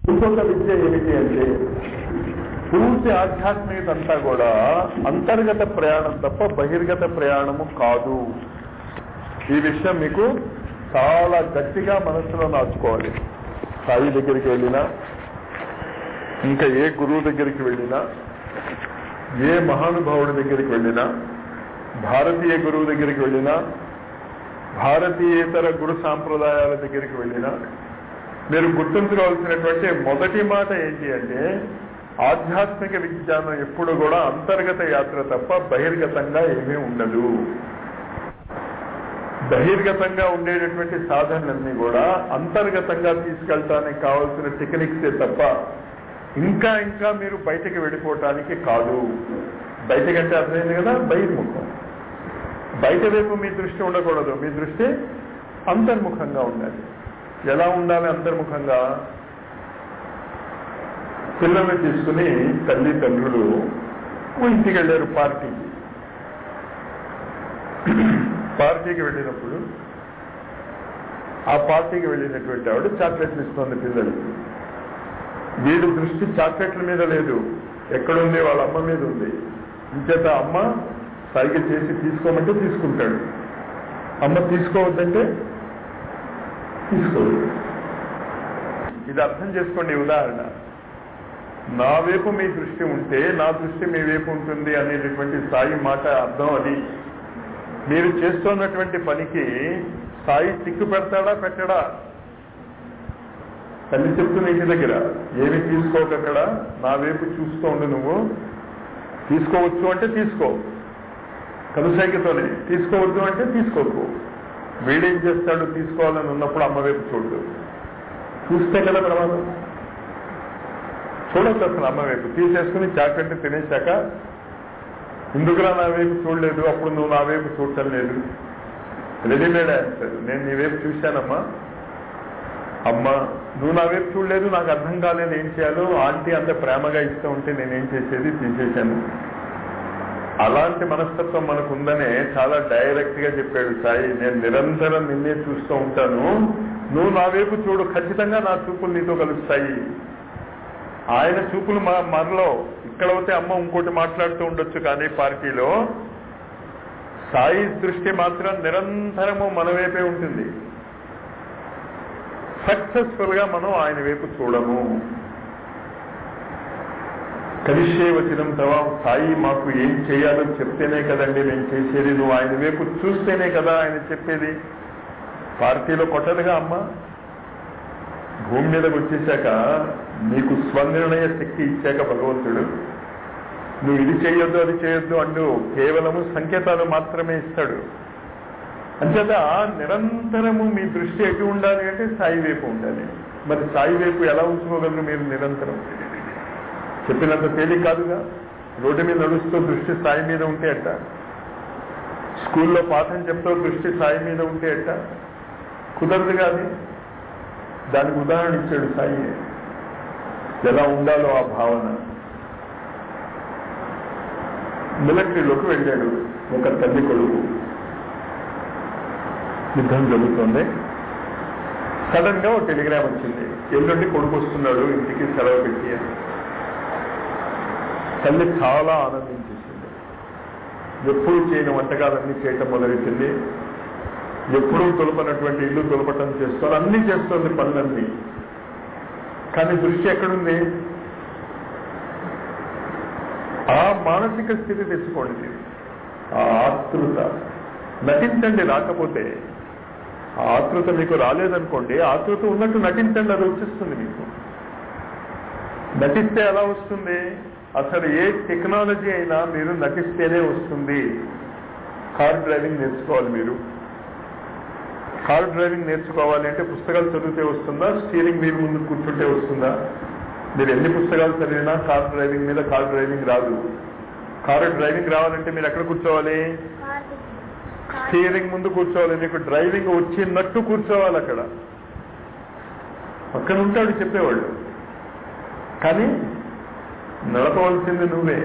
ఇంకొక విద్య ఏమిటి అంటే పూర్తి ఆధ్యాత్మికత అంతా కూడా అంతర్గత ప్రయాణం తప్ప బహిర్గత ప్రయాణము కాదు ఈ విషయం మీకు చాలా గట్టిగా మనసులో నాచుకోవాలి సాయి దగ్గరికి వెళ్ళినా ఇంకా ఏ గురువు దగ్గరికి వెళ్ళినా ఏ మహానుభావుడి దగ్గరికి వెళ్ళినా భారతీయ గురువు దగ్గరికి వెళ్ళినా భారతీయేతర గురు సాంప్రదాయాల దగ్గరికి వెళ్ళినా మీరు గుర్తుంచుకోవాల్సినటువంటి మొదటి మాట ఏంటి అంటే ఆధ్యాత్మిక విజ్ఞానం ఎప్పుడు కూడా అంతర్గత యాత్ర తప్ప బహిర్గతంగా ఏమీ ఉండదు బహిర్గతంగా ఉండేటటువంటి సాధనలన్నీ కూడా అంతర్గతంగా తీసుకెళ్ళటానికి కావాల్సిన టెక్నిక్సే తప్ప ఇంకా ఇంకా మీరు బయటకు వెళ్ళిపోవటానికి కాదు బయటకంటే అర్థమైంది కదా బహిర్ముఖం బయట వైపు మీ దృష్టి ఉండకూడదు మీ దృష్టి అంతర్ముఖంగా ఉండాలి ఎలా ఉండాలి అంతర్ముఖంగా పిల్లల్ని తీసుకుని తల్లిదండ్రులు ఇంటికి వెళ్ళారు పార్టీకి పార్టీకి వెళ్ళినప్పుడు ఆ పార్టీకి వెళ్ళినటువంటి ఆవిడ చాక్లెట్లు ఇస్తుంది పిల్లలకి వీడి దృష్టి చాక్లెట్ల మీద లేదు ఎక్కడుంది వాళ్ళ అమ్మ మీద ఉంది ఇంచేత అమ్మ సైకిల్ చేసి తీసుకోమంటే తీసుకుంటాడు అమ్మ తీసుకోవద్దంటే తీసుకోదు ఇది అర్థం చేసుకోండి ఈ ఉదాహరణ నా వైపు మీ దృష్టి ఉంటే నా దృష్టి మీ వైపు ఉంటుంది అనేటటువంటి సాయి మాట అర్థం అది మీరు చేస్తున్నటువంటి పనికి సాయి చిక్కు పెడతాడా పెట్టడా తల్లి చెప్తున్న ఇంటి దగ్గర ఏమి తీసుకోకక్కడ నా వైపు చూస్తూ ఉండు నువ్వు తీసుకోవచ్చు అంటే తీసుకో కనుసైకితోనే తీసుకోవద్దు అంటే తీసుకోకు వీడేం చేస్తాడు తీసుకోవాలని ఉన్నప్పుడు అమ్మ వైపు చూడదు చూస్తే కదా ప్రమాదం చూడొద్దు అసలు అమ్మ వైపు తీసేసుకుని చాక్లెట్ తినేశాక ఎందుకురా నా వైపు చూడలేదు అప్పుడు నువ్వు నా వైపు చూడటం లేదు రెడీమేడ్ ఆన్సర్ నేను నీ వైపు చూశానమ్మా అమ్మ నువ్వు నా వైపు చూడలేదు నాకు అర్థం కాలేదు ఏం చేయాలో ఆంటీ అంత ప్రేమగా ఇస్తూ ఉంటే నేనేం చేసేది తీసేశాను అలాంటి మనస్తత్వం మనకు ఉందనే చాలా డైరెక్ట్ గా చెప్పాడు సాయి నేను నిరంతరం నిన్నే చూస్తూ ఉంటాను నువ్వు నా వైపు చూడు ఖచ్చితంగా నా చూపులు నీతో కలుస్తాయి ఆయన చూపులు మా మనలో ఇక్కడైతే అమ్మ ఇంకోటి మాట్లాడుతూ ఉండొచ్చు కానీ పార్టీలో సాయి దృష్టి మాత్రం నిరంతరము మన వైపే ఉంటుంది సక్సెస్ఫుల్ గా మనం ఆయన వైపు చూడము కలిసే వచ్చినం తవా సాయి మాకు ఏం చేయాలో చెప్తేనే కదండి నేను చేసేది నువ్వు ఆయన వైపు చూస్తేనే కదా ఆయన చెప్పేది పార్టీలో కొట్టదుగా అమ్మ భూమి మీదకి వచ్చేసాక నీకు స్వనిర్ణయ శక్తి ఇచ్చాక భగవంతుడు నువ్వు ఇది చేయొద్దు అది చేయొద్దు అంటూ కేవలము సంకేతాలు మాత్రమే ఇస్తాడు అంచేత నిరంతరము మీ దృష్టి ఎటు ఉండాలి అంటే సాయి వైపు ఉండాలి మరి సాయి వైపు ఎలా ఉంచుకోగలరు మీరు నిరంతరం చెప్పినంత తేలిక కాదుగా రోడ్డు మీద నడుస్తూ దృష్టి స్థాయి మీద ఉంటే అట్ట స్కూల్లో పాఠం చెప్తూ దృష్టి స్థాయి మీద ఉంటే అట్ట కుదరదు కాదు దానికి ఉదాహరణ ఇచ్చాడు సాయి ఎలా ఉండాలో ఆ భావన మిలిటరీలోకి వెళ్ళాడు ఒక తల్లి కొడుకు యుద్ధం జరుగుతుంది సడన్ గా ఒక టెలిగ్రామ్ వచ్చింది ఎల్లుండి కొడుకు వస్తున్నాడు ఇంటికి సెలవు పెట్టి అని తల్లి చాలా ఆనందించేసింది ఎప్పుడు చేయని వంటకాలన్నీ చేయటం మొదలెట్టింది ఎప్పుడూ తులపనటువంటి ఇల్లు తులపటం చేస్తారు అన్ని చేస్తుంది పనులన్నీ కానీ దృష్టి ఎక్కడుంది ఆ మానసిక స్థితి తెచ్చుకోండి ఆ ఆతృత నటించండి రాకపోతే ఆ ఆతృత మీకు రాలేదనుకోండి ఆతృత ఉన్నట్టు నటించండి అది వచ్చేస్తుంది మీకు నటిస్తే ఎలా వస్తుంది అసలు ఏ టెక్నాలజీ అయినా మీరు నటిస్తేనే వస్తుంది కార్ డ్రైవింగ్ నేర్చుకోవాలి మీరు కార్ డ్రైవింగ్ నేర్చుకోవాలి అంటే పుస్తకాలు చదివితే వస్తుందా స్టీరింగ్ వీల్ ముందు కూర్చుంటే వస్తుందా మీరు ఎన్ని పుస్తకాలు చదివినా కార్ డ్రైవింగ్ మీద కార్ డ్రైవింగ్ రాదు కారు డ్రైవింగ్ రావాలంటే మీరు ఎక్కడ కూర్చోవాలి స్టీరింగ్ ముందు కూర్చోవాలి మీకు డ్రైవింగ్ వచ్చినట్టు కూర్చోవాలి అక్కడ పక్కన ఉంటాడు చెప్పేవాళ్ళు కానీ నడపవలసింది నువ్వే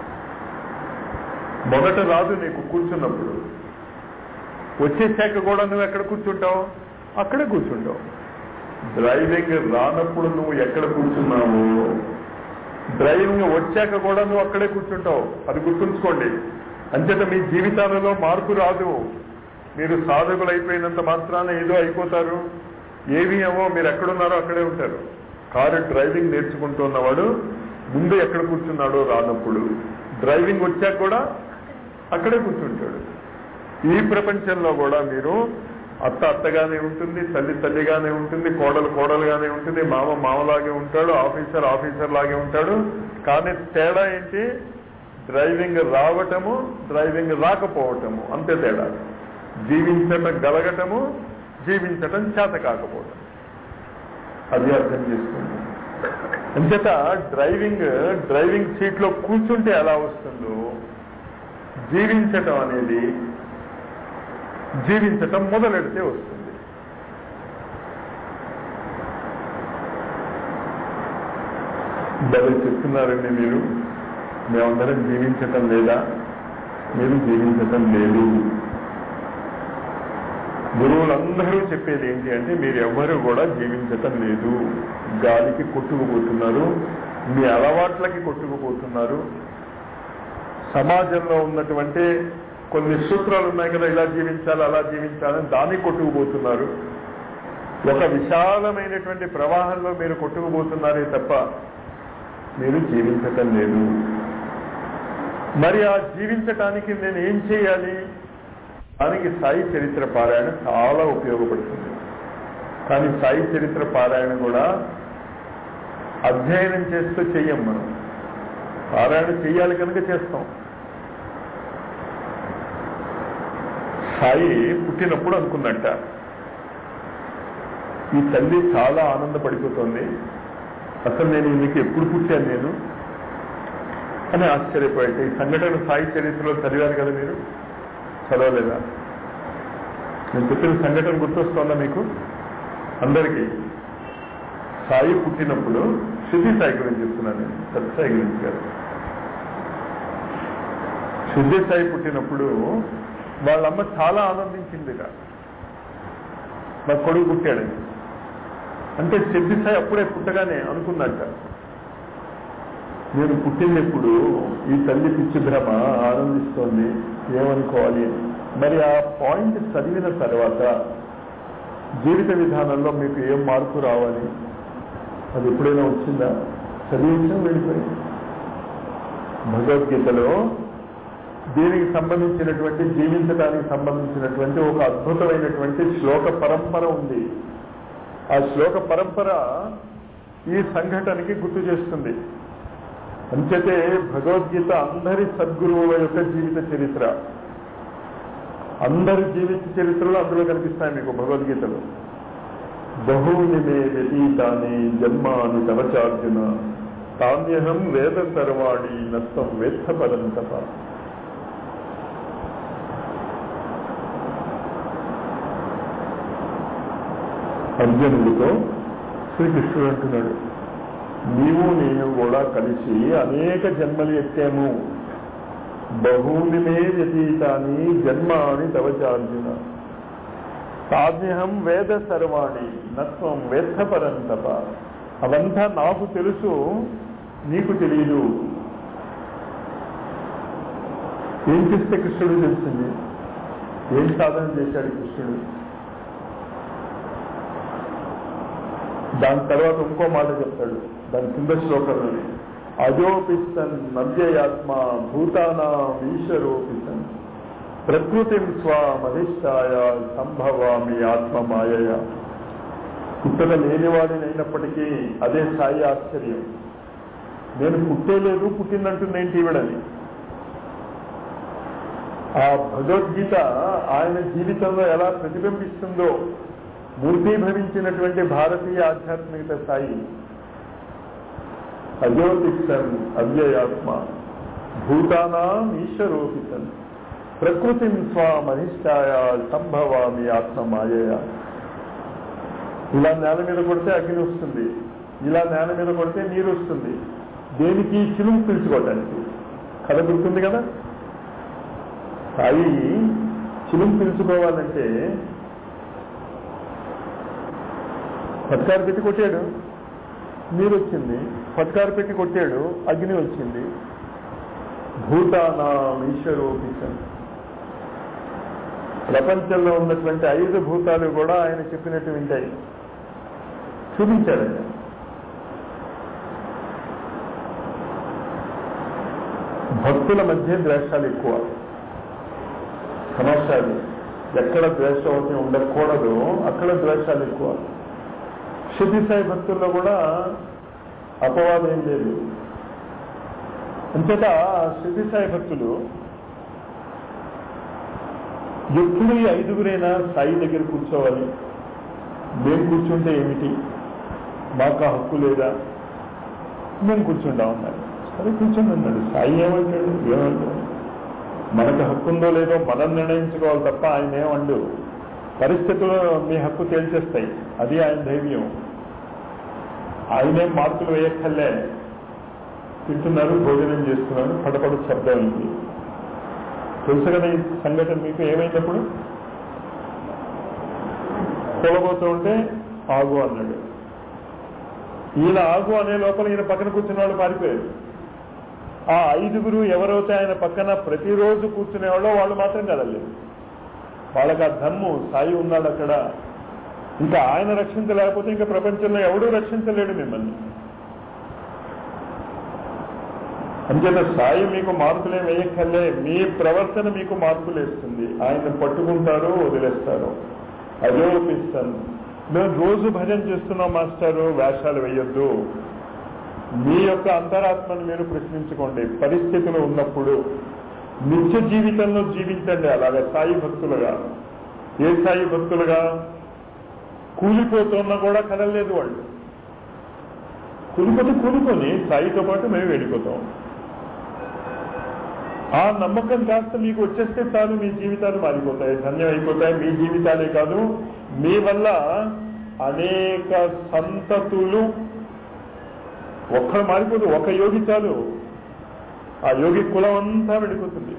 మొదట రాదు నీకు కూర్చున్నప్పుడు వచ్చేసాక కూడా నువ్వు ఎక్కడ కూర్చుంటావు అక్కడే కూర్చుంటావు డ్రైవింగ్ రానప్పుడు నువ్వు ఎక్కడ కూర్చున్నావు డ్రైవింగ్ వచ్చాక కూడా నువ్వు అక్కడే కూర్చుంటావు అది గుర్తుంచుకోండి అంచేత మీ జీవితాలలో మార్పు రాదు మీరు సాధకులు అయిపోయినంత మాత్రాన ఏదో అయిపోతారు ఏవి ఏమో మీరు ఎక్కడున్నారో అక్కడే ఉంటారు కారు డ్రైవింగ్ నేర్చుకుంటున్నవాడు ముందు ఎక్కడ కూర్చున్నాడో రానప్పుడు డ్రైవింగ్ వచ్చాక కూడా అక్కడే కూర్చుంటాడు ఈ ప్రపంచంలో కూడా మీరు అత్త అత్తగానే ఉంటుంది తల్లి తల్లిగానే ఉంటుంది కోడలు కోడలుగానే ఉంటుంది మామ మామలాగే ఉంటాడు ఆఫీసర్ ఆఫీసర్ లాగే ఉంటాడు కానీ తేడా ఏంటి డ్రైవింగ్ రావటము డ్రైవింగ్ రాకపోవటము అంతే తేడా జీవించటం గలగటము జీవించటం చేత కాకపోవటం అది అర్థం చేసుకోండి అంచేత డ్రైవింగ్ డ్రైవింగ్ సీట్ లో కూర్చుంటే ఎలా వస్తుందో జీవించటం అనేది జీవించటం మొదలెడితే వస్తుంది భలే చెప్తున్నారండి మీరు మేమందరం జీవించటం లేదా మీరు జీవించటం లేదు గురువులందరూ చెప్పేది ఏంటి అంటే మీరు ఎవ్వరూ కూడా జీవించటం లేదు గాలికి కొట్టుకుపోతున్నారు మీ అలవాట్లకి కొట్టుకుపోతున్నారు సమాజంలో ఉన్నటువంటి కొన్ని సూత్రాలు ఉన్నాయి కదా ఇలా జీవించాలి అలా జీవించాలని దాన్ని కొట్టుకుపోతున్నారు ఒక విశాలమైనటువంటి ప్రవాహంలో మీరు కొట్టుకుపోతున్నారే తప్ప మీరు జీవించటం లేదు మరి ఆ జీవించటానికి నేను ఏం చేయాలి దానికి సాయి చరిత్ర పారాయణ చాలా ఉపయోగపడుతుంది కానీ సాయి చరిత్ర పారాయణ కూడా అధ్యయనం చేస్తూ చెయ్యం మనం పారాయణ చెయ్యాలి కనుక చేస్తాం సాయి పుట్టినప్పుడు అనుకున్నట్ట ఈ తల్లి చాలా ఆనందపడిపోతుంది అసలు నేను నీకు ఎప్పుడు పుట్టాను నేను అని ఆశ్చర్యపోయాడు ఈ సంఘటన సాయి చరిత్రలో చదివారు కదా మీరు చదవలేదా నేను చెప్పిన సంఘటన గుర్తొస్తోందా మీకు అందరికీ సాయి పుట్టినప్పుడు శుద్ధి సాయి గురించి చెప్తున్నాను నేను సత్సాయి గురించి కాదు శుద్ధి సాయి పుట్టినప్పుడు వాళ్ళమ్మ చాలా ఆనందించిందిట నా కొడుకు పుట్టాడని అంటే సిద్ధి సాయి అప్పుడే పుట్టగానే అనుకున్నట్ట నేను పుట్టినప్పుడు ఈ తల్లి పిచ్చి భ్రమ ఆనందిస్తోంది ఏమనుకోవాలి అని మరి ఆ పాయింట్ చదివిన తర్వాత జీవిత విధానంలో మీకు ఏం మార్పు రావాలి అది ఎప్పుడైనా వచ్చిందా చదివించడం వెళ్ళిపోయింది భగవద్గీతలో దీనికి సంబంధించినటువంటి జీవించడానికి సంబంధించినటువంటి ఒక అద్భుతమైనటువంటి శ్లోక పరంపర ఉంది ఆ శ్లోక పరంపర ఈ సంఘటనకి గుర్తు చేస్తుంది అంచేతే భగవద్గీత అందరి సద్గురువుల యొక్క జీవిత చరిత్ర అందరి జీవిత చరిత్రలో అందులో కనిపిస్తాయి మీకు భగవద్గీతలో బహూని మే వ్యతీతాని జన్మాని తవచార్జున తామ్యహం వేద సర్వాణి నష్టం వేత్త పరంతప అర్జునుడితో శ్రీకృష్ణుడు అంటున్నాడు నీవు నేను కూడా కలిసి అనేక జన్మలు ఎత్తాము బహూని మే వ్యతీతాని జన్మాని తవచార్జున సాధ్యహం వేద సర్వాణి నత్వం వేత్త పరంతప అవంతా నాకు తెలుసు నీకు తెలియదు ఏం చేస్తే కృష్ణుడు తెలిసింది ఏం సాధన చేశాడు కృష్ణుడు దాని తర్వాత ఇంకో మాట చెప్తాడు దాని కింద శ్లోకంలోని అజోపిస్తన్ నవ్యయాత్మ భూతానాం ఈశ్వరోపిస్తన్ ప్రకృతి స్వామధిష్టాయ సంభవామి ఆత్మ మాయయ పుట్టక లేనివాడినైనప్పటికీ అదే సాయి ఆశ్చర్యం నేను పుట్టేలేదు పుట్టిందంటుందేంటి ఈవిడని ఆ భగవద్గీత ఆయన జీవితంలో ఎలా ప్రతిబింబిస్తుందో మూర్తీభవించినటువంటి భారతీయ ఆధ్యాత్మికత స్థాయి అజోతిష్టన్ అవ్యయాత్మ భూతానాం ఈశ్వరోపితన్ ప్రకృతి స్వామనిష్టాయ సంభవామి ఆత్మ మాయయ ఇలా నేల మీద కొడితే అగ్ని వస్తుంది ఇలా నేల మీద కొడితే నీరు వస్తుంది దేనికి చిలుము పీల్చుకోవడానికి కథ గుర్తుంది కదా సాయి చిలుము పీల్చుకోవాలంటే ఫట్కారు పెట్టి కొట్టాడు నీరు వచ్చింది ఫట్కారు పెట్టి కొట్టాడు అగ్ని వచ్చింది భూతానా ఈశ్వరోపిషన్ ప్రపంచంలో ఉన్నటువంటి ఐదు భూతాలు కూడా ఆయన చెప్పినట్టు వింటాయి చూపించాడు ఆయన భక్తుల మధ్య ద్వేషాలు ఎక్కువ సమస్యలు ఎక్కడ ద్వేషం ఉండకూడదు అక్కడ ద్వేషాలు ఎక్కువ శుద్ధి సాయి భక్తుల్లో కూడా అపవాదం ఏం లేదు అంతేత శుద్ధి సాయి భక్తులు ఎప్పుడు ఈ ఐదుగురైనా సాయి దగ్గర కూర్చోవాలి మేము కూర్చుంటే ఏమిటి మాకు ఆ హక్కు లేదా మేము కూర్చుంటాం అన్నారు సరే కూర్చొని అన్నాడు సాయి ఏమంటాడు ఏమంటాడు మనకు హక్కు ఉందో లేదో మనం నిర్ణయించుకోవాలి తప్ప ఆయన ఏమండు పరిస్థితులు మీ హక్కు తేల్చేస్తాయి అది ఆయన ధైర్యం ఆయనేం మార్కులు వేయక్కర్లే తింటున్నారు భోజనం చేస్తున్నారు పడపడ శబ్దం అయింది తెలుసు కదా ఈ సంఘటన మీకు ఏమైనప్పుడు కూలబోతూ ఉంటే ఆగు అన్నాడు ఈయన ఆగు అనే లోపల ఈయన పక్కన కూర్చున్న వాళ్ళు పారిపోయారు ఆ ఐదుగురు ఎవరైతే ఆయన పక్కన ప్రతిరోజు కూర్చునేవాళ్ళో వాళ్ళు మాత్రం కదలేదు వాళ్ళకి ఆ ధమ్ము సాయి ఉన్నాడు అక్కడ ఇంకా ఆయన రక్షించలేకపోతే ఇంకా ప్రపంచంలో ఎవడూ రక్షించలేడు మిమ్మల్ని అంచేత సాయి మీకు మార్పులే వేయక్కర్లే మీ ప్రవర్తన మీకు మార్పులు వేస్తుంది ఆయన పట్టుకుంటారు వదిలేస్తారు అజోపిస్తాను మేము రోజు భజన చేస్తున్నాం మాస్టారు వేషాలు వేయొద్దు మీ యొక్క అంతరాత్మను మీరు ప్రశ్నించుకోండి పరిస్థితులు ఉన్నప్పుడు నిత్య జీవితంలో జీవించండి అలాగే సాయి భక్తులుగా ఏ సాయి భక్తులుగా కూలిపోతున్నా కూడా కదలలేదు వాళ్ళు కూలిపోతే కూలిపోని సాయితో పాటు మేము వెళ్ళిపోతాం ఆ నమ్మకం కాస్త మీకు వచ్చేస్తే చాలు మీ జీవితాలు మారిపోతాయి ధన్యం అయిపోతాయి మీ జీవితాలే కాదు మీ వల్ల అనేక సంతతులు ఒక్కడు మారిపోదు ఒక యోగి చాలు ఆ యోగి కులం అంతా వెళ్ళిపోతుంది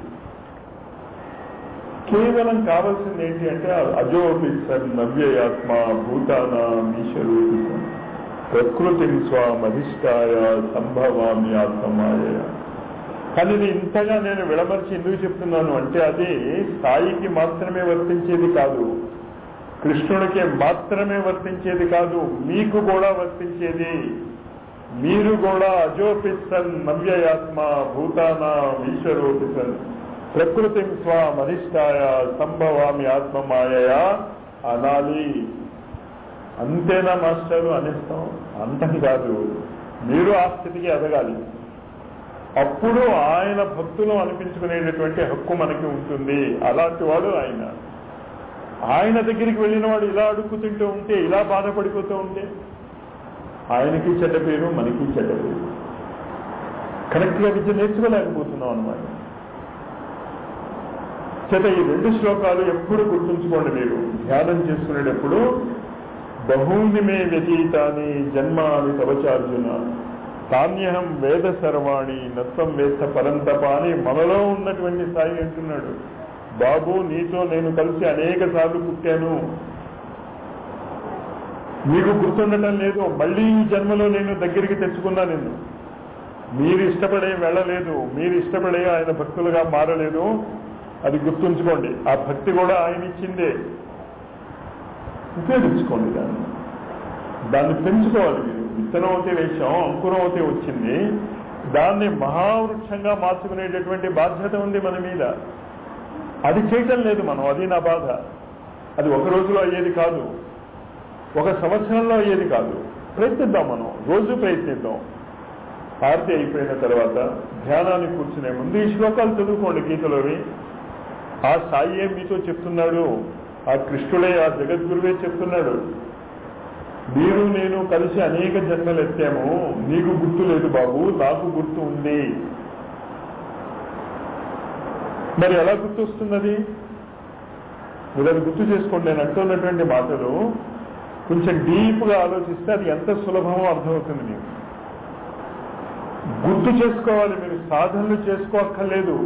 కేవలం కావాల్సింది ఏంటి అంటే అజోపిసన్ నవ్యయాత్మ భూతాన ఈశ్వరూపిసన్ ప్రకృతి స్వామధిష్టాయ సంభవామి ఆత్మమాయ కానీ ఇది ఇంతగా నేను విడమర్చి ఎందుకు చెప్తున్నాను అంటే అది స్థాయికి మాత్రమే వర్తించేది కాదు కృష్ణుడికి మాత్రమే వర్తించేది కాదు మీకు కూడా వర్తించేది మీరు కూడా అజోపిసన్ నవ్యయాత్మ భూతాన ఈశ్వరోపిసన్ ప్రకృతి స్వామధిష్టాయ సంభవామి ఆత్మమాయయా అనాలి అంతేనా మాస్టరు అనేస్తాం అంతం కాదు మీరు ఆ స్థితికి ఎదగాలి అప్పుడు ఆయన భక్తులు అనిపించుకునేటటువంటి హక్కు మనకి ఉంటుంది అలాంటి వాడు ఆయన ఆయన దగ్గరికి వెళ్ళిన వాడు ఇలా అడుక్కుతుంటూ ఉంటే ఇలా బాధపడిపోతూ ఉంటే ఆయనకి చెడ్డ పేరు మనకి చెడ్డ పేరు కరెక్ట్గా విద్య నేర్చుకోలేకపోతున్నాం అనమాట చేత ఈ రెండు శ్లోకాలు ఎప్పుడు గుర్తుంచుకోండి మీరు ధ్యానం చేసుకునేటప్పుడు బహూని మే వ్యతీతాని జన్మాని తవచార్జున తాన్యహం వేద సర్వాణి నత్వం వేస్త పరంతప అని మనలో ఉన్నటువంటి సాయి అంటున్నాడు బాబు నీతో నేను కలిసి అనేక సార్లు పుట్టాను మీకు గుర్తుండటం లేదు మళ్ళీ ఈ జన్మలో నేను దగ్గరికి తెచ్చుకున్నా నిన్ను మీరు ఇష్టపడే వెళ్ళలేదు మీరు ఇష్టపడే ఆయన భక్తులుగా మారలేదు అది గుర్తుంచుకోండి ఆ భక్తి కూడా ఆయన ఇచ్చిందే ఉపయోగించుకోండి దాన్ని దాన్ని పెంచుకోవాలి మీరు విత్తనం అయితే వేశాం అంకురం అయితే వచ్చింది దాన్ని మహావృక్షంగా మార్చుకునేటటువంటి బాధ్యత ఉంది మన మీద అది చేయటం లేదు మనం అది నా బాధ అది ఒక రోజులో అయ్యేది కాదు ఒక సంవత్సరంలో అయ్యేది కాదు ప్రయత్నిద్దాం మనం రోజు ప్రయత్నిద్దాం ఆర్తి అయిపోయిన తర్వాత ధ్యానానికి కూర్చునే ముందు ఈ శ్లోకాలు చదువుకోండి గీతలోవి ఆ సాయి ఏం మీతో చెప్తున్నాడు ఆ కృష్ణుడే ఆ జగద్గురువే చెప్తున్నాడు మీరు నేను కలిసి అనేక జన్మలు ఎత్తాము నీకు గుర్తు లేదు బాబు నాకు గుర్తు ఉంది మరి ఎలా గుర్తు వస్తున్నది మీరు అది గుర్తు చేసుకోండి నేను అంటున్నటువంటి మాటలు కొంచెం డీప్గా ఆలోచిస్తే అది ఎంత సులభమో అర్థమవుతుంది మీకు గుర్తు చేసుకోవాలి మీరు సాధనలు చేసుకోక్కర్లేదు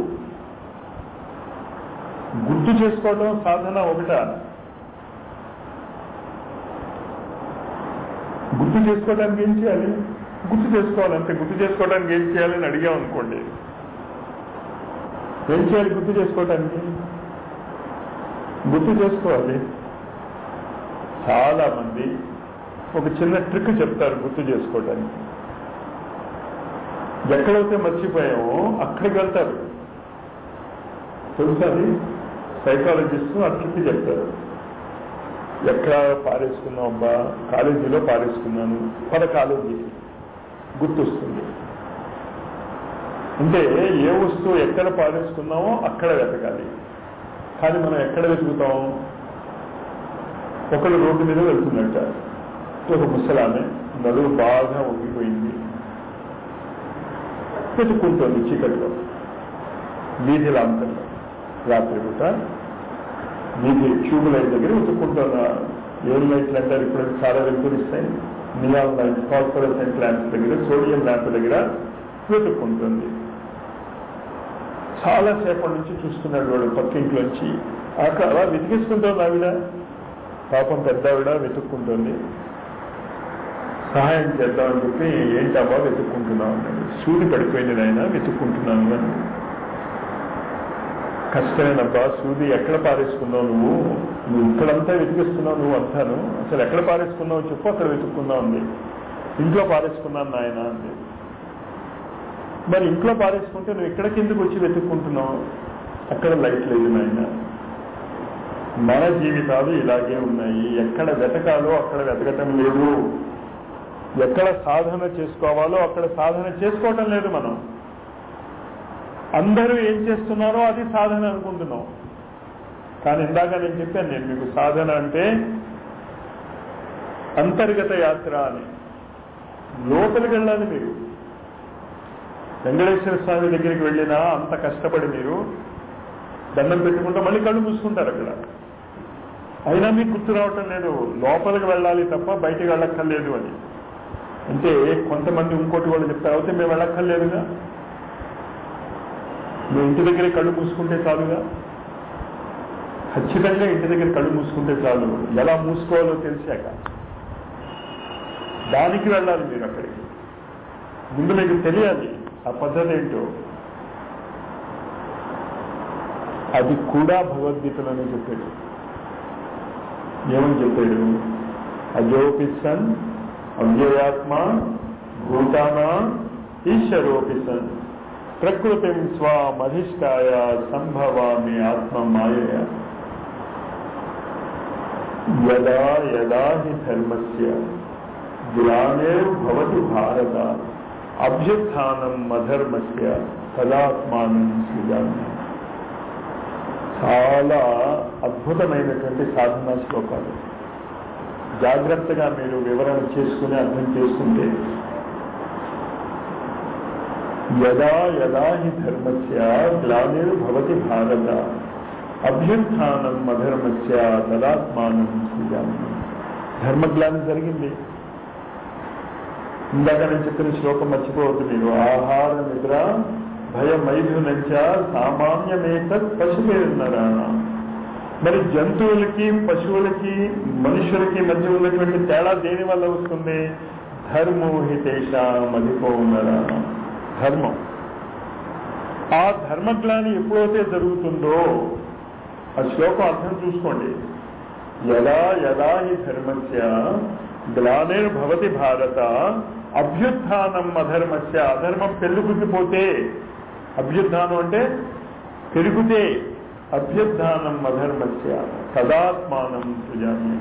గుర్తు చేసుకోవడం సాధన ఒకట గుర్తు చేసుకోవడానికి ఏం చేయాలి గుర్తు చేసుకోవాలంటే గుర్తు చేసుకోవడానికి ఏం చేయాలని అడిగాం అనుకోండి ఏం చేయాలి గుర్తు చేసుకోవడానికి గుర్తు చేసుకోవాలి చాలా మంది ఒక చిన్న ట్రిక్ చెప్తారు గుర్తు చేసుకోవడానికి ఎక్కడైతే మర్చిపోయామో అక్కడికి వెళ్తారు తెలుసా అది సైకాలజిస్ట్ ఆ ట్రిక్ చెప్తారు ఎక్కడ పారేసుకున్నాం అబ్బా కాలేజీలో పారేసుకున్నాను పద కాలేజీకి గుర్తొస్తుంది అంటే ఏ వస్తువు ఎక్కడ పారేసుకున్నామో అక్కడ వెతకాలి కానీ మనం ఎక్కడ వెతుకుతాం ఒకళ్ళు రోడ్డు మీద వెళ్తున్నట్ట ఒక ముసలామె నలుగు బాగా వంగిపోయింది వెతుక్కుంటోంది చీకట్లో వీధి లాంతల్లో రాత్రి పూట వీధి ట్యూబ్ లైట్ దగ్గర వెతుక్కుంటున్న ఏం లైట్లు అంటారు ఇప్పుడు చాలా వెలుగురిస్తాయి నియాల్ లైట్ ఫాస్ఫరసెంట్ ల్యాంప్స్ దగ్గర సోడియం ల్యాంప్ దగ్గర వెతుక్కుంటుంది చాలా సేపటి నుంచి చూస్తున్నాడు వాడు పక్కింట్లోంచి అక్కడ అలా వెతికిస్తుంటోంది ఆవిడ పాపం పెద్ద ఆవిడ వెతుక్కుంటుంది సహాయం చేద్దామని చెప్పి ఏంటమ్మా వెతుక్కుంటున్నావు అన్నాడు సూది పడిపోయింది నాయన వెతుక్కుంటున్నాను అని కష్టమేనబ్బా సూది ఎక్కడ పారేసుకున్నావు నువ్వు నువ్వు ఇక్కడంతా వెతికిస్తున్నావు నువ్వు అంటాను అసలు ఎక్కడ పారేసుకున్నావు చెప్పు అక్కడ వెతుక్కున్నావు అంది ఇంట్లో పారేసుకున్నాను నాయన అంది మరి ఇంట్లో పారేసుకుంటే నువ్వు ఇక్కడ కిందకు వచ్చి వెతుక్కుంటున్నావు అక్కడ లైట్ లేదు నాయన మన జీవితాలు ఇలాగే ఉన్నాయి ఎక్కడ వెతకాలో అక్కడ వెతకటం లేదు ఎక్కడ సాధన చేసుకోవాలో అక్కడ సాధన చేసుకోవటం లేదు మనం అందరూ ఏం చేస్తున్నారో అది సాధన అనుకుంటున్నాం కానీ ఇందాక నేను చెప్పాను నేను మీకు సాధన అంటే అంతర్గత యాత్ర అని లోపలికి వెళ్ళాలి మీరు వెంకటేశ్వర స్వామి దగ్గరికి వెళ్ళినా అంత కష్టపడి మీరు దండం పెట్టుకుంటూ మళ్ళీ కళ్ళు మూసుకుంటారు అక్కడ అయినా మీకు గుర్తు రావటం లేదు లోపలికి వెళ్ళాలి తప్ప బయటికి వెళ్ళక్కర్లేదు అని అంటే కొంతమంది ఇంకోటి వాళ్ళు చెప్తారు అయితే మేము వెళ్ళక్కర్లేదుగా మీ ఇంటి దగ్గర కళ్ళు మూసుకుంటే చాలుగా ఖచ్చితంగా ఇంటి దగ్గర కళ్ళు మూసుకుంటే చాలు ఎలా మూసుకోవాలో తెలిసాక దానికి వెళ్ళాలి మీరు అక్కడికి ముందు మీకు తెలియాలి ఆ పద్ధతి ఏంటో అది కూడా భగవద్గీతలోనే చెప్పాడు ఏమని చెప్పాడు అజోపిసన్ అవ్యయాత్మ భూతాన ఈశ్వరోపిసన్ ప్రకృతిం స్వామధిష్టాయ సంభవామి ఆత్మ మాయయ యదా యదా హి ధర్మస్య గ్లానిర్భవతి భారత అభ్యుత్థానం అధర్మస్య తదాత్మానం సృజామి చాలా అద్భుతమైనటువంటి సాధనా శ్లోకాలు జాగ్రత్తగా మీరు వివరణ చేసుకుని అర్థం చేసుకుంటే యదా యదా హి ధర్మస్య గ్లానిర్భవతి భారత అభ్యుత్థానం అధర్మస్య తదాత్మానం సృజామి ధర్మగ్లాని జరిగింది ఇందాక నేను చెప్పిన శ్లోకం మర్చిపోవద్దు మీరు ఆహార నిద్ర భయమైథునంచ సామాన్యమేతత్ పశుపేరున్నరాణ మరి జంతువులకి పశువులకి మనుషులకి మధ్య ఉన్నటువంటి తేడా దేని వల్ల వస్తుంది ధర్మో హితేషాం అధికోన్నరాణ ధర్మం ఆ ధర్మగ్లాని ఎప్పుడైతే జరుగుతుందో ఆ శ్లోకం అర్థం చూసుకోండి యదా యదా హి ధర్మస్య గ్లానిర్భవతి భారత అభ్యుత్థానం అధర్మస్య అధర్మం పెళ్ళుకుపోతే అభ్యుత్థానం అంటే పెరిగితే అభ్యుత్థానం అధర్మస్య సదాత్మానం సృజామి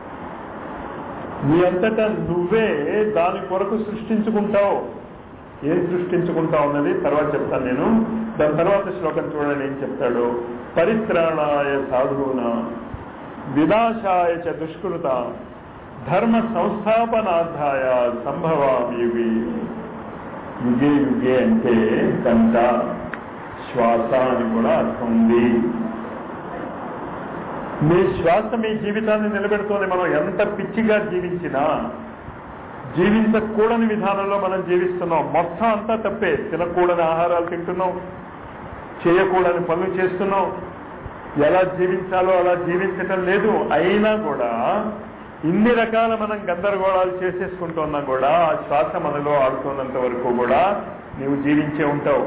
నీ అంతటా నువ్వే దాని కొరకు సృష్టించుకుంటావు ఏం సృష్టించుకుంటా ఉన్నది తర్వాత చెప్తాను నేను దాని తర్వాత శ్లోకం చూడండి ఏం చెప్తాడు పరిత్రాణాయ సాధువున వినాశాయ చ దుష్కృత ధర్మ సంస్థాపనార్థాయ సంభవామి యుగి యుగే యుగే అంటే గంట శ్వాస అని కూడా అర్థం ఉంది మీ శ్వాస మీ జీవితాన్ని నిలబెడుతోంది మనం ఎంత పిచ్చిగా జీవించినా జీవించకూడని విధానంలో మనం జీవిస్తున్నాం మొత్తం అంతా తప్పే తినకూడని ఆహారాలు తింటున్నాం చేయకూడని పనులు చేస్తున్నాం ఎలా జీవించాలో అలా జీవించటం లేదు అయినా కూడా ఇన్ని రకాల మనం గందరగోళాలు చేసేసుకుంటున్నా కూడా ఆ శ్వాస మనలో ఆడుతున్నంత వరకు కూడా నీవు జీవించే ఉంటావు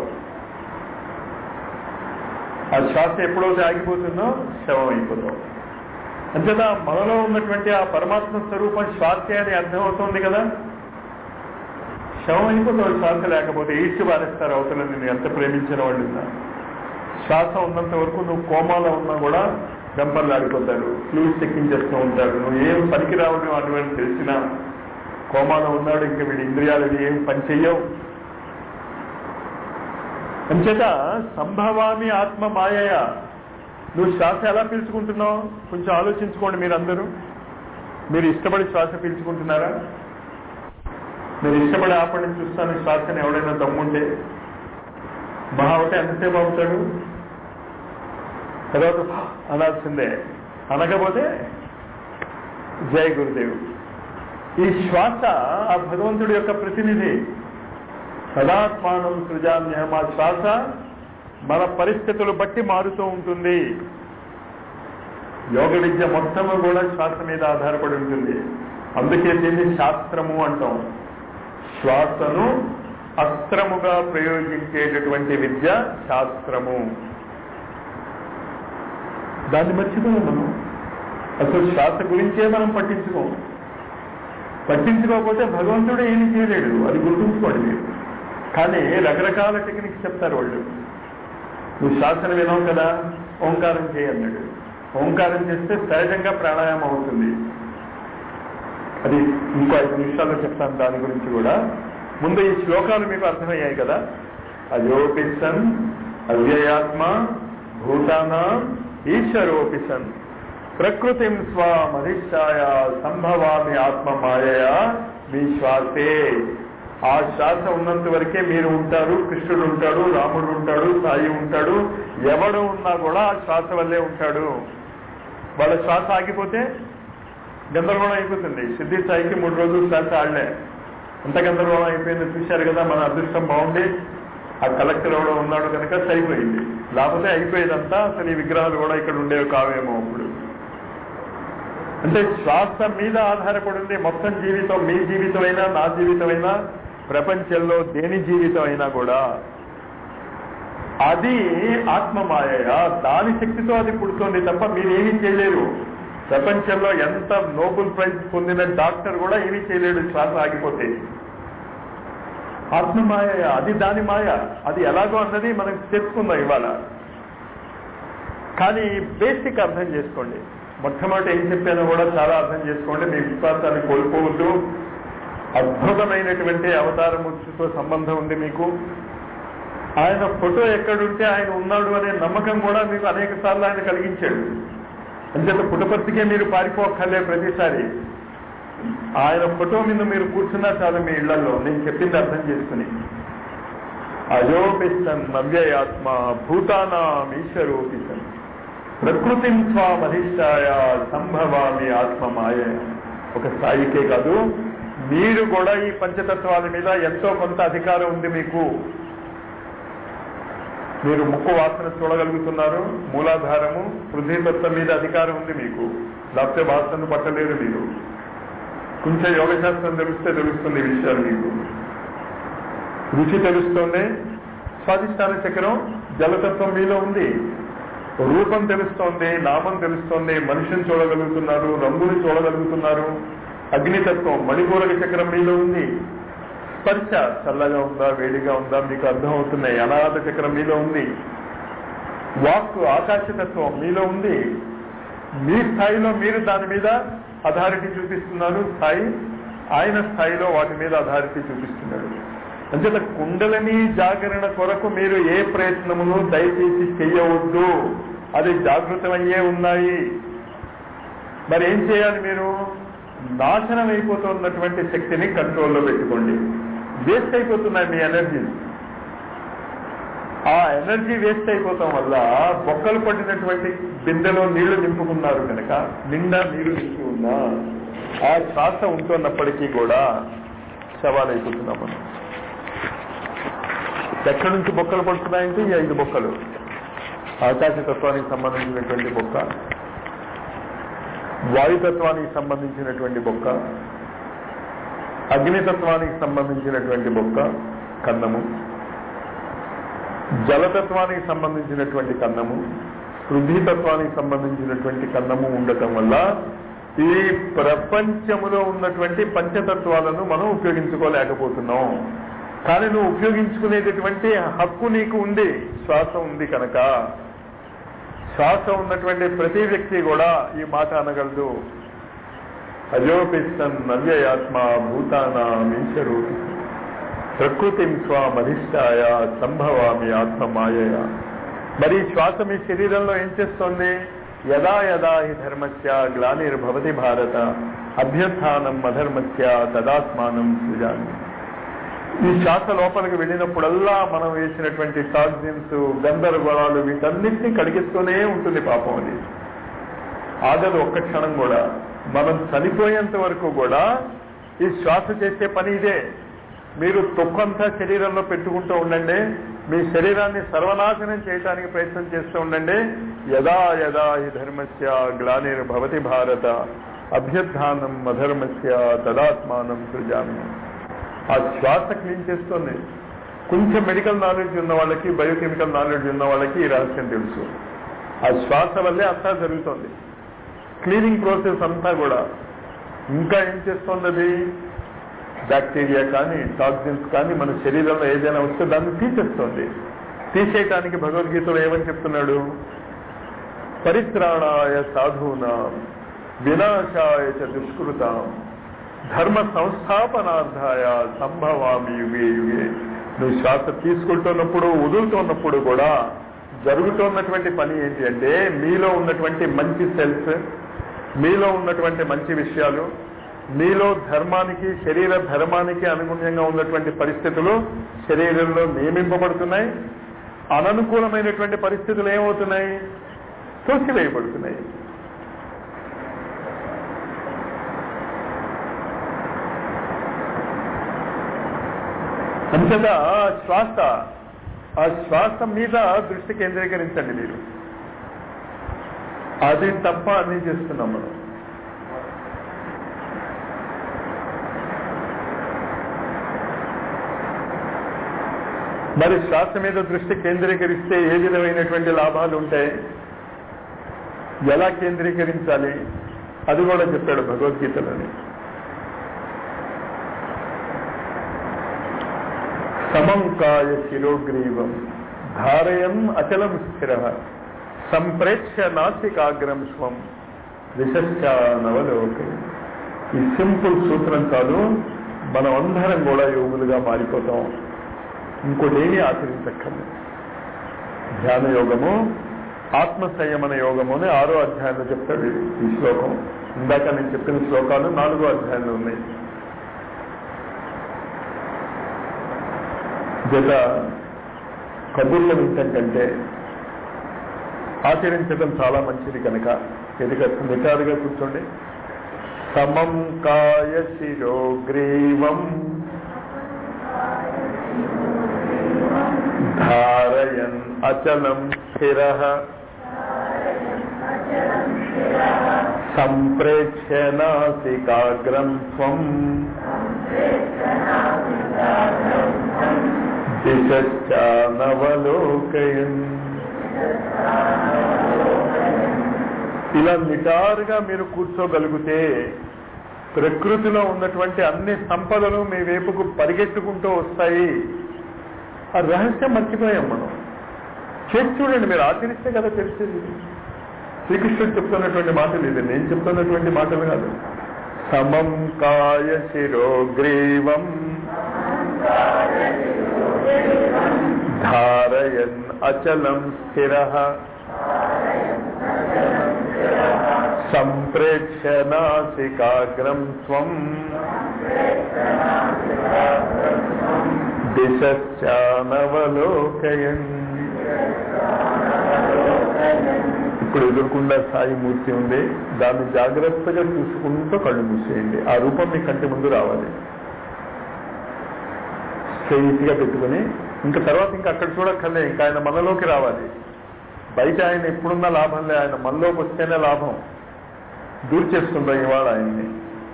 ఆ శ్వాస ఎప్పుడైతే ఆగిపోతుందో శవం అయిపోతావు అంతేనా మనలో ఉన్నటువంటి ఆ పరమాత్మ స్వరూపం శ్వాసే అని అర్థమవుతోంది కదా శవం అయిపోతావు శ్వాస లేకపోతే ఈడ్చి పారేస్తారు అవతల నేను ఎంత ప్రేమించిన వాళ్ళు ఉన్నా శ్వాస ఉన్నంత వరకు నువ్వు కోమాలో ఉన్నా కూడా గంపలు ఆడిపోతారు ఫ్లూస్ ఎక్కించేస్తూ ఉంటారు నువ్వు ఏం పనికి రావడం అటువంటి తెలిసిన కోమాలో ఉన్నాడు ఇంకా వీడి ఇంద్రియాలు అవి ఏం పని చెయ్యవు అంచేత సంభవామి ఆత్మ మాయయ నువ్వు శ్వాస ఎలా పీల్చుకుంటున్నావు కొంచెం ఆలోచించుకోండి మీరందరూ మీరు ఇష్టపడి శ్వాస పీల్చుకుంటున్నారా మీరు ఇష్టపడి ఆపండి చూస్తాను శ్వాసని ఎవడైనా దమ్ముంటే మహా ఒకటే ఎంతసేపు అవుతాడు తర్వాత అనాల్సిందే అనకపోతే జయ గురుదేవు ఈ శ్వాస ఆ భగవంతుడి యొక్క ప్రతినిధి సదాత్మానం సృజామ్యహం ఆ శ్వాస మన పరిస్థితులు బట్టి మారుతూ ఉంటుంది యోగ విద్య మొత్తము కూడా శ్వాస మీద ఆధారపడి ఉంటుంది అందుకే దీన్ని శాస్త్రము అంటాం శ్వాసను అస్త్రముగా ప్రయోగించేటటువంటి విద్య శాస్త్రము దాన్ని మర్చిపోయాం మనం అసలు శ్వాస గురించే మనం పట్టించుకోం పట్టించుకోకపోతే భగవంతుడు ఏమి చేయలేడు అది గుర్తుంచుకోండి మీరు కానీ రకరకాల టెక్నిక్స్ చెప్తారు వాళ్ళు నువ్వు శ్వాసను వినవు కదా ఓంకారం చేయన్నాడు ఓంకారం చేస్తే సహజంగా ప్రాణాయామం అవుతుంది అది ఇంకో ఐదు నిమిషాల్లో చెప్తాను దాని గురించి కూడా ముందు ఈ శ్లోకాలు మీకు అర్థమయ్యాయి కదా అయోపిసన్ అవ్యయాత్మ భూతాన ఈశ్వరోపిసన్ ప్రకృతిం స్వామధిష్టాయ సంభవామి ఆత్మ మాయయ మీ శ్వాసే ఆ శ్వాస ఉన్నంత వరకే మీరు ఉంటారు కృష్ణుడు ఉంటాడు రాముడు ఉంటాడు సాయి ఉంటాడు ఎవడు ఉన్నా కూడా ఆ శ్వాస వల్లే ఉంటాడు వాళ్ళ శ్వాస ఆగిపోతే గందరగోళం అయిపోతుంది సిద్ధి సాయికి మూడు రోజులు శ్వాస ఆడలే అంత గందరగోళం అయిపోయింది చూశారు కదా మన అదృష్టం బాగుండి ఆ కలెక్టర్ ఎవడో ఉన్నాడు కనుక సరిపోయింది లేకపోతే అయిపోయేదంతా అసలు ఈ విగ్రహాలు కూడా ఇక్కడ ఉండేవి కావేమో అప్పుడు అంటే శ్వాస మీద ఆధారపడింది మొత్తం జీవితం మీ జీవితం అయినా నా జీవితం అయినా ప్రపంచంలో దేని జీవితం అయినా కూడా అది ఆత్మమాయ దాని శక్తితో అది పుడుతోంది తప్ప మీరేమీ చేయలేరు ప్రపంచంలో ఎంత నోబెల్ ప్రైజ్ పొందిన డాక్టర్ కూడా ఏమీ చేయలేడు శ్వాస ఆగిపోతే ఆత్మమాయ అది దాని మాయ అది ఎలాగో అన్నది మనం తెలుసుకుందాం ఇవాళ కానీ బేసిక్ అర్థం చేసుకోండి మొట్టమొదటి ఏం చెప్పానో కూడా చాలా అర్థం చేసుకోండి మీ విశ్వాసాన్ని కోల్పోవద్దు అద్భుతమైనటువంటి అవతారముతో సంబంధం ఉంది మీకు ఆయన ఫోటో ఎక్కడుంటే ఆయన ఉన్నాడు అనే నమ్మకం కూడా మీకు అనేక సార్లు ఆయన కలిగించాడు అంచేత పుటపర్తికే మీరు పారిపోక్కర్లే ప్రతిసారి ఆయన ఫోటో మీద మీరు కూర్చున్నా చాలు మీ ఇళ్లలో నేను చెప్పింది అర్థం చేసుకుని అయోపిస్తన్ నవ్యయాత్మ భూతానాం ఈశ్వరోపిసన్ ప్రకృతిం స్వామధిష్టాయ సంభవామి ఆత్మ మాయ ఒక స్థాయికే కాదు మీరు కూడా ఈ పంచతత్వాల మీద ఎంతో కొంత అధికారం ఉంది మీకు మీరు ముక్కు వాసన చూడగలుగుతున్నారు మూలాధారము పృథ్వీతత్వం మీద అధికారం ఉంది మీకు లేకపోతే వాసనను పట్టలేరు మీరు కొంచెం యోగశాస్త్రం తెలిస్తే తెలుస్తుంది ఈ విషయాలు మీకు రుచి తెలుస్తోంది స్వాధిష్టాన చక్రం జలతత్వం మీలో ఉంది రూపం తెలుస్తోంది నామం తెలుస్తోంది మనిషిని చూడగలుగుతున్నారు రంగుని చూడగలుగుతున్నారు అగ్నితత్వం మణిపూరక చక్రం మీలో ఉంది స్పర్శ చల్లగా ఉందా వేడిగా ఉందా మీకు అర్థం అవుతున్నాయి అనాథ చక్రం మీలో ఉంది వాక్ ఆకాశతత్వం మీలో ఉంది మీ స్థాయిలో మీరు దాని మీద అథారిటీ చూపిస్తున్నారు స్థాయి ఆయన స్థాయిలో వాటి మీద అథారిటీ చూపిస్తున్నాడు అంచేత కుండలని జాగరణ కొరకు మీరు ఏ ప్రయత్నమును దయచేసి చెయ్యవద్దు అది జాగృతమయ్యే ఉన్నాయి మరి ఏం చేయాలి మీరు నాశనం అయిపోతున్నటువంటి శక్తిని కంట్రోల్లో పెట్టుకోండి వేస్ట్ అయిపోతున్నాయి మీ ఎనర్జీ ఆ ఎనర్జీ వేస్ట్ అయిపోతాం వల్ల బొక్కలు పడినటువంటి బిందెలో నీళ్లు నింపుకున్నారు కనుక నిండా నీళ్లు నింపి ఉన్నా ఆ శ్వాస ఉంటున్నప్పటికీ కూడా సవాలైపోతున్నాం మనం ఎక్కడి నుంచి బొక్కలు పడుతున్నాయంటే ఈ ఐదు బొక్కలు ఆకాశతత్వానికి సంబంధించినటువంటి బొక్క వాయుతత్వానికి సంబంధించినటువంటి బొక్క అగ్నితత్వానికి సంబంధించినటువంటి బొక్క కన్నము జలతత్వానికి సంబంధించినటువంటి కన్నము పృథ్వీతత్వానికి సంబంధించినటువంటి కన్నము ఉండటం వల్ల ఈ ప్రపంచములో ఉన్నటువంటి పంచతత్వాలను మనం ఉపయోగించుకోలేకపోతున్నాం కానీ నువ్వు ఉపయోగించుకునేటటువంటి హక్కు నీకు ఉంది శ్వాస ఉంది కనుక శ్వాస ఉన్నటువంటి ప్రతి వ్యక్తి కూడా ఈ మాట అనగలదు అజోపిస్తన్ నవ్యయాత్మ భూతానామీశ్వరు ప్రకృతిం స్వామధిష్టాయ సంభవామి ఆత్మ మాయయ మరి ఈ శ్వాస మీ శరీరంలో ఏం చేస్తోంది యదా యదా హి ధర్మస్య గ్లానిర్భవతి భారత అభ్యుత్నం అధర్మస్య తదాత్మానం సృజామి ఈ శ్వాస లోపలికి వెళ్ళినప్పుడల్లా మనం వేసినటువంటి టాక్సిన్స్ గందరగోళాలు వీటన్నిటినీ కడిగిస్తూనే ఉంటుంది పాపం అది ఆగదు ఒక్క క్షణం కూడా మనం చనిపోయేంత వరకు కూడా ఈ శ్వాస చేసే పని ఇదే మీరు తొక్కంతా శరీరంలో పెట్టుకుంటూ ఉండండి మీ శరీరాన్ని సర్వనాశనం చేయడానికి ప్రయత్నం చేస్తూ ఉండండి యదా యదా ఈ ధర్మస్య గ్లానిర్ భవతి భారత అభ్యుత్నం అధర్మస్య తదాత్మానం సృజామి ఆ శ్వాస క్లీన్ చేస్తుంది కొంచెం మెడికల్ నాలెడ్జ్ ఉన్న వాళ్ళకి బయోకెమికల్ నాలెడ్జ్ ఉన్న వాళ్ళకి ఈ రహస్యం తెలుసు ఆ శ్వాస వల్లే అంతా జరుగుతుంది క్లీనింగ్ ప్రాసెస్ అంతా కూడా ఇంకా ఏం చేస్తుంది అది బ్యాక్టీరియా కానీ టాక్సిన్స్ కానీ మన శరీరంలో ఏదైనా వస్తే దాన్ని తీసేస్తుంది తీసేయటానికి భగవద్గీతలో ఏమని చెప్తున్నాడు పరిత్రాణాయ సాధూన వినాశాయ చ దుష్కృతాం ధర్మ సంస్థాపనార్థాయ సంభవామి యుగే యుగే నువ్వు శ్వాస తీసుకుంటున్నప్పుడు వదులుతున్నప్పుడు కూడా జరుగుతున్నటువంటి పని ఏంటి అంటే మీలో ఉన్నటువంటి మంచి సెల్స్ మీలో ఉన్నటువంటి మంచి విషయాలు మీలో ధర్మానికి శరీర ధర్మానికి అనుగుణ్యంగా ఉన్నటువంటి పరిస్థితులు శరీరంలో నియమింపబడుతున్నాయి అననుకూలమైనటువంటి పరిస్థితులు ఏమవుతున్నాయి తోసివేయబడుతున్నాయి అంతటా శ్వాస ఆ శ్వాస మీద దృష్టి కేంద్రీకరించండి మీరు అది తప్ప అన్ని చేస్తున్నాం మనం మరి శ్వాస మీద దృష్టి కేంద్రీకరిస్తే ఏ విధమైనటువంటి లాభాలు ఉంటాయి ఎలా కేంద్రీకరించాలి అది కూడా చెప్పాడు భగవద్గీతలోని సమం కాయ శిరోగ్రీవం ధారయం అచలం స్థిర సంప్రేక్ష నాసికాగ్రం స్వం విశశ్చానవలోక ఈ సింపుల్ సూత్రం చాలు మనం అందరం కూడా యోగులుగా మారిపోతాం ఇంకోటేమీ ఆచరించక్కర్లేదు ధ్యాన యోగము ఆత్మ సంయమన యోగము అని ఆరో అధ్యాయంలో చెప్తాడు ఈ శ్లోకం ఇందాక నేను చెప్పిన శ్లోకాలు నాలుగో అధ్యాయంలో ఉన్నాయి జత కబుర్లు వింటంటే ఆచరించడం చాలా మంచిది కనుక ఎదుక నిటారుగా కూర్చోండి సమం కాయ శిరోగ్రీవం ధారయన్ అచలం స్థిర సంప్రేక్ష్య నాసికాగ్రం స్వం దిశానవలోకయన్ ఇలా నిటారుగా మీరు కూర్చోగలిగితే ప్రకృతిలో ఉన్నటువంటి అన్ని సంపదలు మీ వైపుకు పరిగెట్టుకుంటూ వస్తాయి ఆ రహస్యం మర్చిపోయాం మనం చేసి చూడండి మీరు ఆచరిస్తే కదా తెలిసేది శ్రీకృష్ణుడు చెప్తున్నటువంటి మాటలు ఇది నేను చెప్తున్నటువంటి మాటలు కాదు సమం కాయ శిరోగ్రీవం ధారయన్ అచలం స్థిర సంప్రేక్ష నాసికాగ్రం స్వం దిశానవలోకయన్ ఇప్పుడు ఎదుర్కొండ సాయి మూర్తి ఉంది దాన్ని జాగ్రత్తగా చూసుకుంటూ కళ్ళు మూసేయండి ఆ రూపం మీ కంటి ముందు రావాలి స్ట్రైట్ గా పెట్టుకుని ఇంకా తర్వాత ఇంకా అక్కడ చూడక్కర్లే ఇంకా ఆయన మనలోకి రావాలి బయట ఆయన ఎప్పుడున్నా లాభం లే ఆయన మనలోకి వస్తేనే లాభం దూరు చేస్తుందా ఇవాళ ఆయన్ని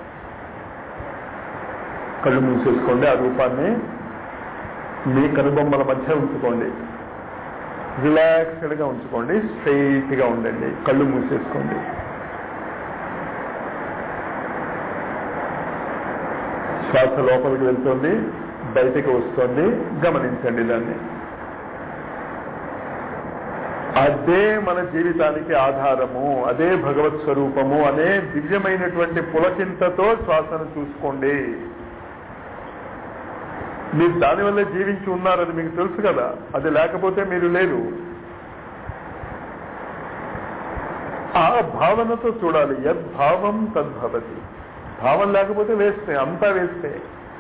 కళ్ళు మూసేసుకోండి ఆ రూపాన్ని మీ కనుబొమ్మల మధ్య ఉంచుకోండి రిలాక్స్డ్ గా ఉంచుకోండి స్ట్రైట్ గా ఉండండి కళ్ళు మూసేసుకోండి శ్వాస లోపలికి వెళ్తుంది బయటికి వస్తుంది గమనించండి దాన్ని అదే మన జీవితానికి ఆధారము అదే భగవత్ స్వరూపము అనే దివ్యమైనటువంటి పులకింతతో శ్వాసను చూసుకోండి మీరు దానివల్ల జీవించి ఉన్నారు అది మీకు తెలుసు కదా అది లేకపోతే మీరు లేరు ఆ భావనతో చూడాలి యద్భావం తద్భవతి భావం లేకపోతే వేస్తే అంతా వేస్తే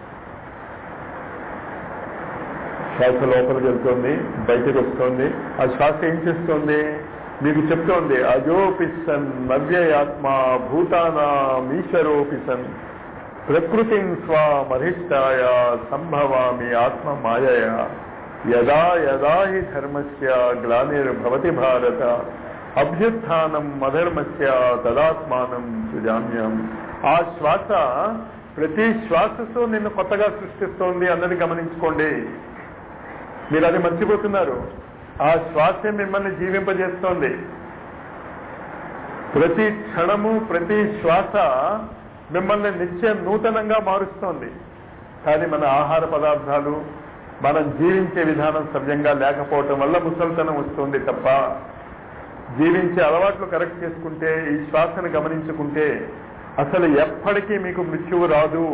శ్వాస లోపలికి వెళ్తుంది బయటకు వస్తుంది ఆ శ్వాస ఏం చేస్తుంది మీకు చెప్తోంది అజోపిసన్ నవ్యయాత్మ భూతానామీశ్వరోపిసన్ ప్రకృతిం స్వామధిష్టాయ సంభవామి ఆత్మ మాయయ యదా యదా హి ధర్మస్య గ్లానిర్భవతి భారత అభ్యుత్థానం అధర్మస్య తదాత్మానం సుజామ్యం ఆ శ్వాస ప్రతి శ్వాసతో నిన్ను కొత్తగా సృష్టిస్తోంది అన్నది గమనించుకోండి మీరు అది మర్చిపోతున్నారు ఆ శ్వాసే మిమ్మల్ని జీవింపజేస్తోంది ప్రతి క్షణము ప్రతి శ్వాస మిమ్మల్ని నిత్య నూతనంగా మారుస్తోంది కానీ మన ఆహార పదార్థాలు మనం జీవించే విధానం సవ్యంగా లేకపోవటం వల్ల ముసల్తనం వస్తుంది తప్ప జీవించే అలవాట్లు కరెక్ట్ చేసుకుంటే ఈ శ్వాసను గమనించుకుంటే అసలు ఎప్పటికీ మీకు మృత్యువు రాదు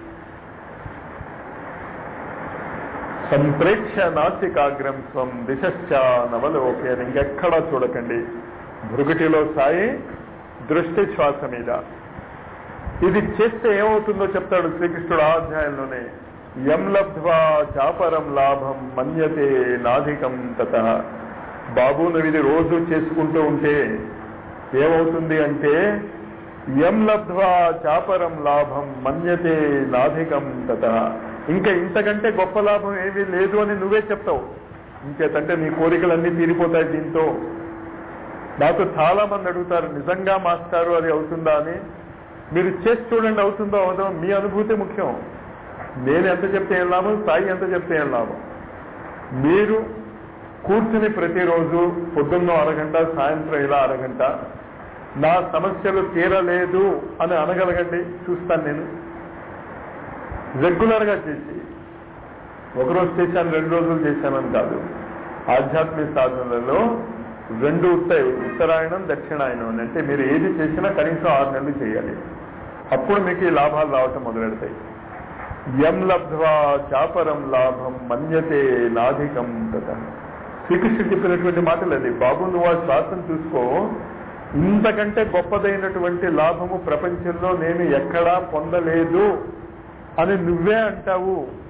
సంప్రేక్ష నాసికాగ్రం స్వం దిశశ్చ నవలోకే ఇంకెక్కడా చూడకండి భృగుటిలో సాయి దృష్టి శ్వాస మీద ఇది చేస్తే ఏమవుతుందో చెప్తాడు శ్రీకృష్ణుడు ఆ అధ్యాయంలోనే యం లబ్ధ్వా చాపరం లాభం మన్యతే నాధికం తత బాబు నువ్వు ఇది రోజు చేసుకుంటూ ఉంటే ఏమవుతుంది అంటే యం లబ్ధ్వా చాపరం లాభం మన్యతే నాధికం తత ఇంకా ఇంతకంటే గొప్ప లాభం ఏమీ లేదు అని నువ్వే చెప్తావు ఇంకేతంటే నీ కోరికలన్నీ తీరిపోతాయి దీంతో నాతో చాలా మంది అడుగుతారు నిజంగా మాస్టారు అది అవుతుందా అని మీరు చేసి చూడండి అవుతుందో అవదో మీ అనుభూతి ముఖ్యం నేను ఎంత చెప్తే ఏం లాభం సాయి ఎంత చెప్తే ఏం లాభం మీరు కూర్చుని ప్రతిరోజు పొద్దున్న అరగంట సాయంత్రం ఇలా అరగంట నా సమస్యలు తీరలేదు అని అనగలగండి చూస్తాను నేను రెగ్యులర్ గా చేసి ఒకరోజు చేశాను రెండు రోజులు చేశానని కాదు ఆధ్యాత్మిక సాధనలలో రెండు ఉంటాయి ఉత్తరాయణం దక్షిణాయనం అని అంటే మీరు ఏది చేసినా కనీసం ఆరు నెలలు చేయాలి అప్పుడు మీకు ఈ లాభాలు రావటం మొదలెడతాయి యం లబ్ధ్వా చాపరం లాభం మన్యతే నాధికం కదా శ్రీకృష్ణుడు చెప్పినటువంటి మాటలు అది బాబు నువ్వు ఆ శ్వాసను చూసుకో ఇంతకంటే గొప్పదైనటువంటి లాభము ప్రపంచంలో నేను ఎక్కడా పొందలేదు అని నువ్వే అంటావు